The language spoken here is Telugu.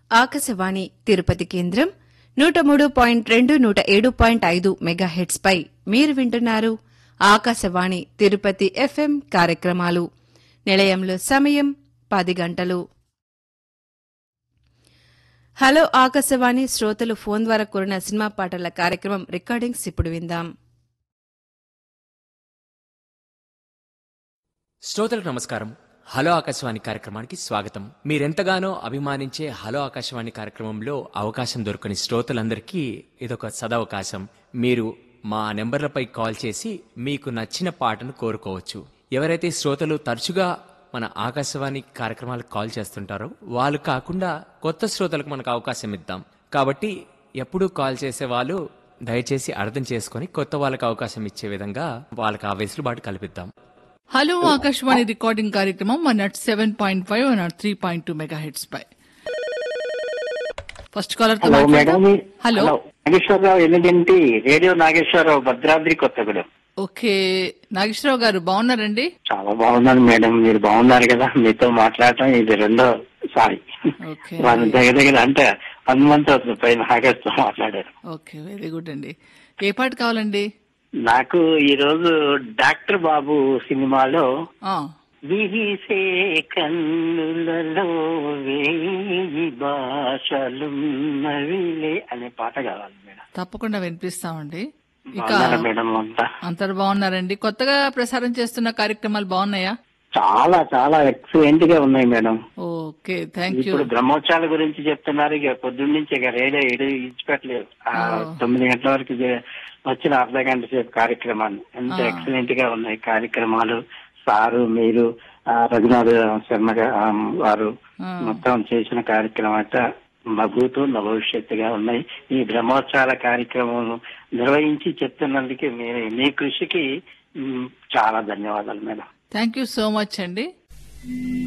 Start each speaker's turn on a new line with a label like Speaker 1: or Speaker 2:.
Speaker 1: ఆకాశవాణి తిరుపతి కేంద్రం నూట మూడు పాయింట్ రెండు నూట ఏడు పాయింట్ ఐదు మెగాహెట్స్ పై మీరు వింటున్నారు ఆకాశవాణి తిరుపతి ఎఫ్ఎం కార్యక్రమాలు నిలయంలో సమయం పది గంటలు హలో ఆకాశవాణి శ్రోతలు ఫోన్ ద్వారా కోరిన సినిమా పాటల కార్యక్రమం రికార్డింగ్స్ ఇప్పుడు విందాం
Speaker 2: శ్రోతలకు నమస్కారం హలో ఆకాశవాణి కార్యక్రమానికి స్వాగతం మీరెంతగానో అభిమానించే హలో ఆకాశవాణి కార్యక్రమంలో అవకాశం దొరకని శ్రోతలందరికీ ఇదొక సదవకాశం మీరు మా నెంబర్లపై కాల్ చేసి మీకు నచ్చిన పాటను కోరుకోవచ్చు ఎవరైతే శ్రోతలు తరచుగా మన ఆకాశవాణి కార్యక్రమాలకు కాల్ చేస్తుంటారో వాళ్ళు కాకుండా కొత్త శ్రోతలకు మనకు అవకాశం ఇద్దాం కాబట్టి ఎప్పుడూ కాల్ చేసే వాళ్ళు దయచేసి అర్థం చేసుకొని కొత్త వాళ్ళకి అవకాశం ఇచ్చే విధంగా వాళ్ళకి ఆ వెసులుబాటు కల్పిద్దాం
Speaker 3: హలో ఆకాశవాణి రికార్డింగ్ కార్యక్రమం one nought seven point five one nought three point two megahertz పై first caller
Speaker 4: hello madam
Speaker 3: hello
Speaker 4: Nageswara Rao ఎనిమిదింటి రేడియో నాగేశ్వరరావు భద్రాద్రి కొత్తగూడెం
Speaker 3: ఓకే నాగేశ్వరరావు గారు బాగున్నారండి
Speaker 4: చాలా బాగున్నాను మేడం మీరు బాగున్నారు కదా మీతో మాట్లాడటం ఇది రెండో సారి
Speaker 3: ఓకే
Speaker 4: వాళ్ళ దగ్గర దగ్గర అంటే వన్ మంత్ అవుతుంది పైన నాగేశ్వరం మాట్లాడారు
Speaker 3: ఓకే వెరీ గుడ్ అండి ఏ పాట కావాలండి
Speaker 4: నాకు ఈ రోజు డాక్టర్ బాబు సినిమాలో
Speaker 3: ఆ,
Speaker 4: విరిసే కన్నులలో వేయి భాషలున్నవిలే అనే పాట కావాలి మేడం
Speaker 3: తప్పకుండా వినిపిస్తామండి ఇక
Speaker 4: బాగున్నారా మేడం అంతా
Speaker 3: అందరు బాగున్నారండి కొత్తగా ప్రసారం చేస్తున్న కార్యక్రమాలు బాగున్నాయా
Speaker 4: చాలా చాలా ఎక్సలెంట్ గా ఉన్నాయి మేడం
Speaker 3: ఓకే థ్యాంక్ యూ
Speaker 4: ఇప్పుడు బ్రహ్మోత్సవాల గురించి చెప్తున్నారు ఇక పొద్దున్న నుంచి ఇక రేడియో ఎడు ఇచ్చిపెట్టలేదు ఆ తొమ్మిది గంటల వరకు జే- వచ్చిన అర్ధ గంట సేపు కార్యక్రమాలు ఎంత ఎక్సలెంట్ గా ఉన్నాయి కార్యక్రమాలు సారు మీరు ఆ, రఘునాథ్ శర్మ గా- ఆ, వారు మొత్తం చేసిన కార్యక్రమం అంతా నభూతు నభవిష్యత్తుగా ఉన్నాయి ఈ బ్రహ్మోత్సవాల కార్యక్రమం నిర్వహించి చెప్తున్నందుకు మీ మీ కృషికి మ్, చాలా ధన్యవాదాలు madam
Speaker 3: thank you so much అండి